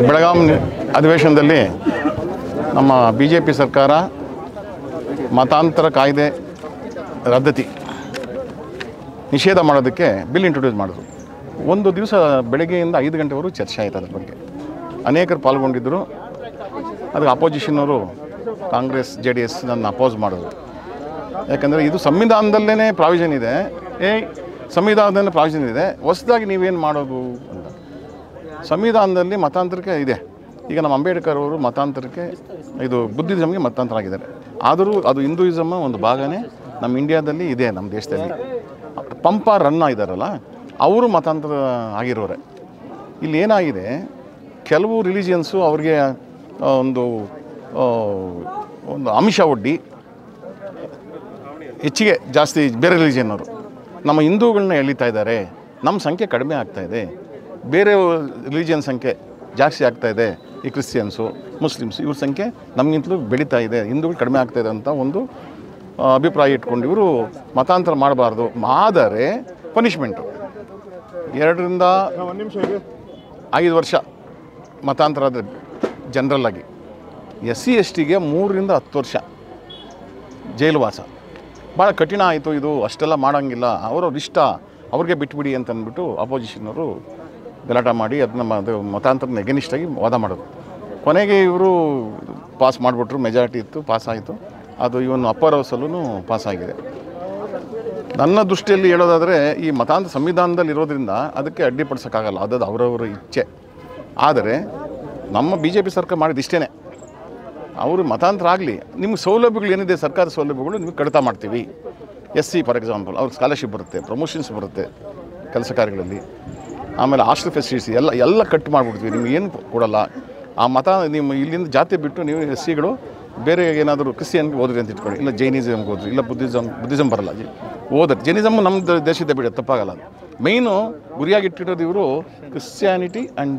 ಬೆಳಗಾಂ ಅಧಿವೇಶನದಲ್ಲಿ ನಮ್ಮ B J P ಸರ್ಕಾರ ಮತಾಂತರ ಕಾಯ್ದೆ ರದ್ದತಿ ನಿಷೇಧ ಮಾಡೋದಕ್ಕೆ ಬಿಲ್ ಇಂಟ್ರೊಡ್ಯೂಸ್ ಮಾಡಿದ್ರು ಒಂದು ದಿವಸ ಬೆಳಗ್ಗೆಯಿಂದ ಐದು ಗಂಟೆವರೆಗೂ ಚರ್ಚೆ ಆಯಿತು ಅದ್ರ ಬಗ್ಗೆ ಅನೇಕರು ಪಾಲ್ಗೊಂಡಿದ್ದರು ಅದಕ್ಕೆ ಅಪೋಸಿಷನ್ನವರು ಕಾಂಗ್ರೆಸ್ ಜೆ ಡಿ ಎಸ್ ನನ್ನ ಅಪೋಸ್ ಮಾಡಿದ್ರು ಯಾಕಂದರೆ ಇದು ಸಂವಿಧಾನದಲ್ಲೇ ಪ್ರಾವಿಷನ್ ಇದೆ ಏ ಸಂವಿಧಾನದಲ್ಲಿ ಪ್ರಾವಿಷನ್ ಇದೆ ಹೊಸದಾಗಿ ನೀವೇನು ಮಾಡೋದು ಅಂತ ಸಂವಿಧಾನದಲ್ಲಿ ಮತಾಂತರಕ್ಕೆ ಇದೆ ಈಗ ನಮ್ಮ ಅಂಬೇಡ್ಕರ್ ಅವರು ಮತಾಂತರಕ್ಕೆ ಇದು ಬುದ್ಧಿಸಮ್ಗೆ ಮತಾಂತರ ಆಗಿದ್ದಾರೆ ಆದರೂ ಅದು ಹಿಂದೂಯಿಸಮ್ ಒಂದು ಭಾಗನೇ ನಮ್ಮ ಇಂಡಿಯಾದಲ್ಲಿ ಇದೆ ನಮ್ಮ ದೇಶದಲ್ಲಿ ಪಂಪ ರನ್ನ ಇದ್ದಾರಲ್ಲ ಅವರು ಮತಾಂತರ ಆಗಿರೋರೆ ಇಲ್ಲಿ ಏನಾಗಿದೆ ಕೆಲವು ರಿಲಿಜಿಯನ್ಸು ಅವ್ರಿಗೆ ಆ, ಒಂದು ಆ, ಒಂದು ಅಂಶ ಒಡ್ಡಿ ಹೆಚ್ಚಿಗೆ ಜಾಸ್ತಿ ಬೇರೆ ರಿಲಿಜಿಯನ್ನವರು ನಮ್ಮ ಹಿಂದೂಗಳನ್ನ ಎಳಿತಾ ಇದ್ದಾರೆ ನಮ್ಮ ಸಂಖ್ಯೆ ಕಡಿಮೆ ಆಗ್ತಾ ಇದೆ ಬೇರೆ ರಿಲಿಜಿಯನ್ ಸಂಖ್ಯೆ ಜಾಸ್ತಿ ಆಗ್ತಾ ಇದೆ ಈ ಕ್ರಿಶ್ಚಿಯನ್ಸು ಮುಸ್ಲಿಮ್ಸ್ ಇವ್ರ ಸಂಖ್ಯೆ ನಮಗಿಂತಲೂ ಬೆಳೀತಾ ಇದೆ ಹಿಂದೂಗಳು ಕಡಿಮೆ ಆಗ್ತಾ ಇದೆ ಅಂತ ಒಂದು ಆ, ಅಭಿಪ್ರಾಯ ಇಟ್ಕೊಂಡು ಇವರು ಮತಾಂತರ ಮಾಡಬಾರ್ದು ಆದರೆ ಪನಿಷ್ಮೆಂಟು ಎರಡರಿಂದ ಐದು ವರ್ಷ ಮತಾಂತರ ಆದರೆ ಜನರಲ್ಲಾಗಿ ಎಸ್ ಸಿ ಎಸ್ ಟಿಗೆ ಮೂರರಿಂದ ಹತ್ತು ವರ್ಷ ಜೈಲುವಾಸ ಭಾಳ ಕಠಿಣ ಆಯಿತು ಇದು ಅಷ್ಟೆಲ್ಲ ಮಾಡೋಂಗಿಲ್ಲ ಅವರವ್ರ ಇಷ್ಟ ಅವ್ರಿಗೆ ಬಿಟ್ಬಿಡಿ ಅಂತ ಅಂದ್ಬಿಟ್ಟು ಅಪೋಸಿಷನ್ನವರು ಗಲಾಟ ಮಾಡಿ ಅದನ್ನ ಮ- ಅದು ಮತಾಂತರನ ಎಗನಿಸ್ಟಾಗಿ ವಾದ ಮಾಡೋದು ಕೊನೆಗೆ ಇವರು ಪಾಸ್ ಮಾಡಿಬಿಟ್ರು ಮೆಜಾರಿಟಿ ಇತ್ತು ಪಾಸ್ ಆಯಿತು ಅದು ಇವನು ಅಪ್ಪರ್ ಹೌಸಲ್ಲೂ ಪಾಸ್ ಆಗಿದೆ ನನ್ನ ದೃಷ್ಟಿಯಲ್ಲಿ ಹೇಳೋದಾದರೆ ಈ ಮತಾಂತರ ಸಂವಿಧಾನದಲ್ಲಿ ಇರೋದ್ರಿಂದ ಅದಕ್ಕೆ ಅಡ್ಡಿಪಡಿಸೋಕ್ಕಾಗಲ್ಲ ಅದು ಅವರವರ ಇಚ್ಛೆ ಆದರೆ ನಮ್ಮ ಬಿ ಜೆ ಪಿ ಸರ್ಕಾರ ಮಾಡಿದ ಇಷ್ಟೇ ಅವರು ಮತಾಂತರ ಆಗಲಿ ನಿಮ್ಗೆ ಸೌಲಭ್ಯಗಳು ಏನಿದೆ ಸರ್ಕಾರದ ಸೌಲಭ್ಯಗಳು ನಿಮಗೆ ಕಡಿತ ಮಾಡ್ತೀವಿ ಎಸ್ ಸಿ ಫಾರ್ ಎಕ್ಸಾಂಪಲ್ ಅವ್ರಿಗೆ ಸ್ಕಾಲರ್ಶಿಪ್ ಬರುತ್ತೆ ಪ್ರಮೋಷನ್ಸ್ ಬರುತ್ತೆ ಕೆಲಸ ಕಾರ್ಯಗಳಲ್ಲಿ ಆಮೇಲೆ ಹಾಸ್ಟೆಲ್ ಫೆಸಿಲಿಟೀಸ್ ಎಲ್ಲ ಎಲ್ಲ ಕಟ್ ಮಾಡಿಬಿಡ್ತೀವಿ ನಿಮ್ಗೆ ಏನು ಕೊಡಲ್ಲ ಆ ಮತ ನಿಮ್ಮ ಇಲ್ಲಿಂದ ಜಾತಿ ಬಿಟ್ಟು ನೀವು ಎಸ್ ಸಿಗಳು ಬೇರೆ ಏನಾದರೂ ಕ್ರಿಶ್ಚಿಯನ್ಗೆ ಹೋದ್ರಿ ಅಂತ ಇಟ್ಕೊಳ್ಳಿ ಇಲ್ಲ ಜೈನಿಸಮ್ಗೆ ಹೋದ್ರಿ ಇಲ್ಲ ಬುದ್ಧಿಸಮ್ ಬುದ್ಧಿಸಮ್ ಬರಲ್ಲ ಜಿ- ಹೋದ್ರೆ ಜೈನಿಸಮ್ ನಮ್ಮ ದ- ದೇಶದ ಬಿಡ ತಪ್ಪಾಗಲ್ಲ ಅದು ಮೈನು ಗುರಿಯಾಗಿ ಇಟ್ಟಿರೋದು ಇವರು ಕ್ರಿಶ್ಚಿಯಾನಿಟಿ ಆ್ಯಂಡ್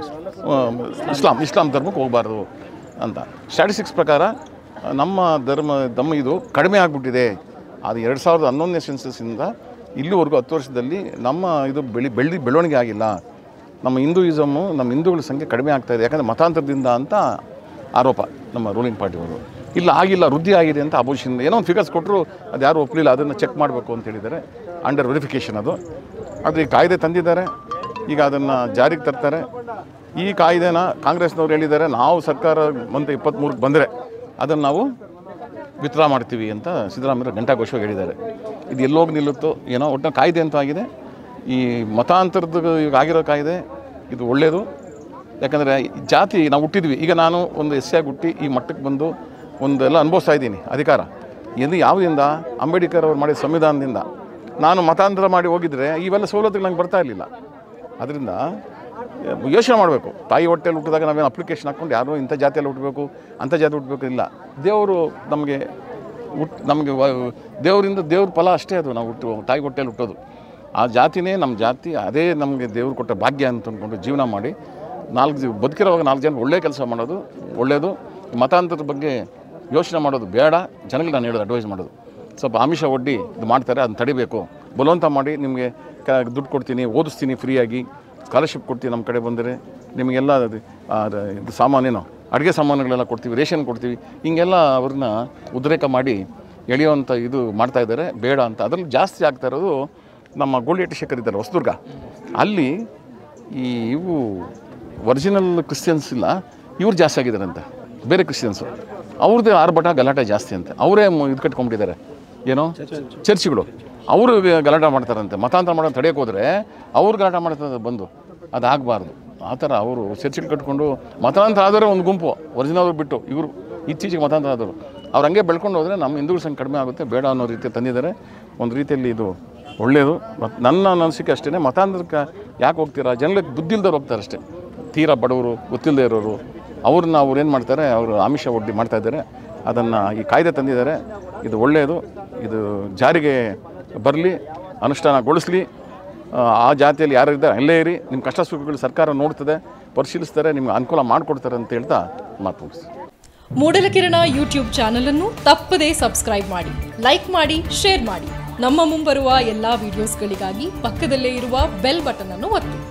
ಇಸ್ಲಾಂ ಇಸ್ಲಾಂ ಧರ್ಮಕ್ಕೆ ಹೋಗಬಾರ್ದು ಅಂತ ಸ್ಟ್ಯಾಟಿಸ್ಟಿಕ್ಸ್ ಪ್ರಕಾರ ಆ, ನಮ್ಮ ಧರ್ಮ ನಮ್ಮ ಇದು ಕಡಿಮೆ ಆಗಿಬಿಟ್ಟಿದೆ ಅದು ಎರಡು ಸಾವಿರದ ಹನ್ನೊಂದನೇ ಸೆನ್ಸಸ್ಸಿಂದ ಇಲ್ಲಿವರೆಗೂ ಹತ್ತು ವರ್ಷದಲ್ಲಿ ನಮ್ಮ ಇದು ಬೆಳಿ ಬೆಳ್ಳಿ ಬೆಳವಣಿಗೆ ಆಗಿಲ್ಲ ನಮ್ಮ ಹಿಂದೂಯಿಸಮು ನಮ್ಮ ಹಿಂದೂಗಳ ಸಂಖ್ಯೆ ಕಡಿಮೆ ಆಗ್ತಾ ಇದೆ ಯಾಕಂದರೆ ಮತಾಂತರದಿಂದ ಅಂತ ಆರೋಪ ನಮ್ಮ ರೂಲಿಂಗ್ ಪಾರ್ಟಿಯವರು ಇಲ್ಲ ಆಗಿಲ್ಲ ವೃದ್ಧಿ ಆಗಿದೆ ಅಂತ ಅಪೋಸಿಷನ್ ಏನೋ ಒಂದು ಫಿಗರ್ಸ್ ಕೊಟ್ಟರು ಅದು ಯಾರು ಒಪ್ಪಲಿಲ್ಲ ಅದನ್ನು ಚೆಕ್ ಮಾಡಬೇಕು ಅಂತ ಹೇಳಿದ್ದಾರೆ ಅಂಡರ್ ವೆರಿಫಿಕೇಷನ್ ಅದು ಆದರೆ ಈ ಕಾಯ್ದೆ ತಂದಿದ್ದಾರೆ ಈಗ ಅದನ್ನು ಜಾರಿಗೆ ತರ್ತಾರೆ ಈ ಕಾಯ್ದೆನ ಕಾಂಗ್ರೆಸ್ನವ್ರು ಹೇಳಿದ್ದಾರೆ ನಾವು ಸರ್ಕಾರ ಮಂತ್ ಇಪ್ಪತ್ತ್ಮೂರಕ್ಕೆ ಬಂದರೆ ಅದನ್ನು ನಾವು ವಿತ್ಡ್ರಾ ಮಾಡ್ತೀವಿ ಅಂತ ಸಿದ್ದರಾಮಯ್ಯ ಘಂಟಾಘೋಷವಾಗಿ ಹೇಳಿದ್ದಾರೆ ಇದು ಎಲ್ಲೋಗಿ ನಿಲ್ಲುತ್ತೋ ಏನೋ ಒಟ್ಟಿನ ಕಾಯ್ದೆ ಅಂತ ಆಗಿದೆ ಈ ಮತಾಂತರದ ಈಗ ಆಗಿರೋ ಕಾಯ್ದೆ ಇದು ಒಳ್ಳೆಯದು ಯಾಕಂದರೆ ಜಾತಿ ನಾವು ಹುಟ್ಟಿದ್ವಿ ಈಗ ನಾನು ಒಂದು ಎಸ್ ಆಗಿ ಹುಟ್ಟಿ ಈ ಮಟ್ಟಕ್ಕೆ ಬಂದು ಒಂದೆಲ್ಲ ಅನುಭವಿಸ್ತಾ ಇದ್ದೀನಿ ಅಧಿಕಾರ ಎಂದು ಯಾವುದರಿಂದ ಅಂಬೇಡ್ಕರ್ ಅವ್ರು ಮಾಡಿದ ಸಂವಿಧಾನದಿಂದ ನಾನು ಮತಾಂತರ ಮಾಡಿ ಹೋಗಿದ್ರೆ ಇವೆಲ್ಲ ಸವಲತ್ತುಗಳು ನಂಗೆ ಬರ್ತಾ ಇರಲಿಲ್ಲ ಅದರಿಂದ ಯೋಚನೆ ಮಾಡಬೇಕು ತಾಯಿ ಹೊಟ್ಟೆಯಲ್ಲಿ ಹುಟ್ಟಿದಾಗ ನಾವೇನು ಅಪ್ಲಿಕೇಶನ್ ಹಾಕ್ಕೊಂಡು ಯಾರು ಇಂಥ ಜಾತಿಯಲ್ಲಿ ಹುಟ್ಟಬೇಕು ಅಂಥ ಜಾತಿ ಹುಟ್ಟಬೇಕು ಇಲ್ಲ ದೇವರು ನಮಗೆ ಹುಟ್ ನಮಗೆ ವ- ದೇವರಿಂದ ದೇವ್ರ ಫಲ ಅಷ್ಟೇ ಅದು ನಾವು ಹುಟ್ಟು ತಾಯಿ ಹೊಟ್ಟೆಯಲ್ಲಿ ಹುಟ್ಟೋದು ಆ ಜಾತಿನೇ ನಮ್ಮ ಜಾತಿ ಅದೇ ನಮಗೆ ದೇವ್ರು ಕೊಟ್ಟ ಭಾಗ್ಯ ಅಂತ ಅಂದ್ಕೊಂಡು ಜೀವನ ಮಾಡಿ ನಾಲ್ಕು ಜೀವ ಬದುಕಿರೋವಾಗ ನಾಲ್ಕು ಜನ ಒಳ್ಳೆಯ ಕೆಲಸ ಮಾಡೋದು ಒಳ್ಳೆಯದು ಮತಾಂತರದ ಬಗ್ಗೆ ಯೋಚನೆ ಮಾಡೋದು ಬೇಡ ಜನಗಳಿಗೆ ನಾನು ಹೇಳೋದು ಅಡ್ವೈಸ್ ಮಾಡೋದು ಸ್ವಲ್ಪ ಆಮಿಷ ಒಡ್ಡಿ ಇದು ಮಾಡ್ತಾರೆ ಅದನ್ನ ತಡಿಬೇಕು ಬಲವಂತ ಮಾಡಿ ನಿಮಗೆ ಕ ದುಡ್ಡು ಕೊಡ್ತೀನಿ ಓದಿಸ್ತೀನಿ ಫ್ರೀಯಾಗಿ ಸ್ಕಾಲರ್ಶಿಪ್ ಕೊಡ್ತೀವಿ ನಮ್ಮ ಕಡೆ ಬಂದರೆ ನಿಮಗೆಲ್ಲ ಅದು ಆ, ರ- ಇದು ಸಾಮಾನೇನು ಅಡುಗೆ ಸಾಮಾನುಗಳೆಲ್ಲ ಕೊಡ್ತೀವಿ ರೇಷನ್ ಕೊಡ್ತೀವಿ ಹಿಂಗೆಲ್ಲ ಅವ್ರನ್ನ ಉದ್ರೇಕ ಮಾಡಿ ಎಳೆಯುವಂಥ ಇದು ಮಾಡ್ತಾ ಇದ್ದಾರೆ ಬೇಡ ಅಂತ ಅದರಲ್ಲಿ ಜಾಸ್ತಿ ಆಗ್ತಾ ಇರೋದು ನಮ್ಮ ಗೋಲ್ಡೇಟಿ ಶೇಖರ್ ಇದ್ದಾರೆ ಹೊಸದುರ್ಗ ಅಲ್ಲಿ ಈ ಇವು ಒರಿಜಿನಲ್ ಕ್ರಿಶ್ಚಿಯನ್ಸ್ ಇಲ್ಲ ಇವ್ರು ಜಾಸ್ತಿ ಆಗಿದ್ದಾರಂತೆ ಬೇರೆ ಕ್ರಿಶ್ಚಿಯನ್ಸು ಅವ್ರದ್ದೇ ಆರ್ಭಟ ಗಲಾಟೆ ಜಾಸ್ತಿ ಅಂತೆ ಅವರೇ ಇದು ಕಟ್ಕೊಂಡ್ಬಿಟ್ಟಿದ್ದಾರೆ ಏನೋ ಚರ್ಚ್ಗಳು ಅವರು ಗಲಾಟೆ ಮಾಡ್ತಾರಂತೆ ಮತಾಂತರ ಮಾಡೋದು ತಡೆಯೋಕೆ ಹೋದರೆ ಅವ್ರು ಗಲಾಟೆ ಮಾಡ್ತಾರೆ ಬಂದು ಅದು ಆಗಬಾರ್ದು ಆ ಥರ ಅವರು ಚರ್ಚ್ಗಳು ಕಟ್ಕೊಂಡು ಮತಾಂತರ ಆದವರೇ ಒಂದು ಗುಂಪು ಒರಿಜಿನಲ್ ಬಿಟ್ಟು ಇವರು ಇತ್ತೀಚೆಗೆ ಮತಾಂತರ ಆದವರು ಅವ್ರು ಹಂಗೆ ಬೆಳ್ಕೊಂಡು ಹೋದರೆ ನಮ್ಮ ಹಿಂದೂಗಳ ಸಂಖ್ಯೆ ಕಡಿಮೆ ಆಗುತ್ತೆ ಬೇಡ ಅನ್ನೋ ರೀತಿ ತಂದಿದ್ದಾರೆ ಒಂದು ರೀತಿಯಲ್ಲಿ ಇದು ಒಳ್ಳೆಯದು ಮತ್ತು ನನ್ನ ಅನಿಸಿಕೆ ಅಷ್ಟೇ ಮತಾಂತರಕ್ಕೆ ಯಾಕೆ ಹೋಗ್ತೀರಾ ಜನಗಳಿಗೆ ಬುದ್ಧಿ ಇಲ್ದವ್ರು ಹೋಗ್ತಾರೆ ಅಷ್ಟೇ ತೀರಾ ಬಡವರು ಗೊತ್ತಿಲ್ಲದೆ ಇರೋರು ಅವ್ರನ್ನ ಅವ್ರು ಏನು ಮಾಡ್ತಾರೆ ಅವರು ಆಮಿಷ ಒಡ್ಡಿ ಮಾಡ್ತಾ ಇದ್ದಾರೆ ಅದನ್ನು ಈ ಕಾಯ್ದೆ ತಂದಿದ್ದಾರೆ ಇದು ಒಳ್ಳೆಯದು ಇದು ಜಾರಿಗೆ ಬರಲಿ ಅನುಷ್ಠಾನಗೊಳಿಸಲಿ ಆ, ಆ ಜಾತಿಯಲ್ಲಿ ಯಾರು ಇದ್ದಾರೆ ಅಲ್ಲೇ ಇರಿ ನಿಮ್ಮ ಕಷ್ಟ ಸುಖಗಳು ಸರ್ಕಾರ ನೋಡ್ತದೆ ಪರಿಶೀಲಿಸ್ತಾರೆ ನಿಮ್ಗೆ ಅನುಕೂಲ ಮಾಡಿಕೊಡ್ತಾರೆ ಅಂತ ಹೇಳ್ತಾ ಮಾತು ಮುಗಿಸ್ತೀನಿ ಮೂಡಲಕಿರಣ ಯೂಟ್ಯೂಬ್ ಚಾನಲ್ ಅನ್ನು ತಪ್ಪದೇ ಸಬ್ಸ್ಕ್ರೈಬ್ ಮಾಡಿ ಲೈಕ್ ಮಾಡಿ ಶೇರ್ ಮಾಡಿ ನಮ್ಮ ಮುಂಬರುವ ಎಲ್ಲಾ ವಿಡಿಯೋಸ್ಗಳಿಗಾಗಿ ಪಕ್ಕದಲ್ಲೇ ಇರುವ ಬೆಲ್ ಬಟನ್ ಅನ್ನು ಒತ್ತಿ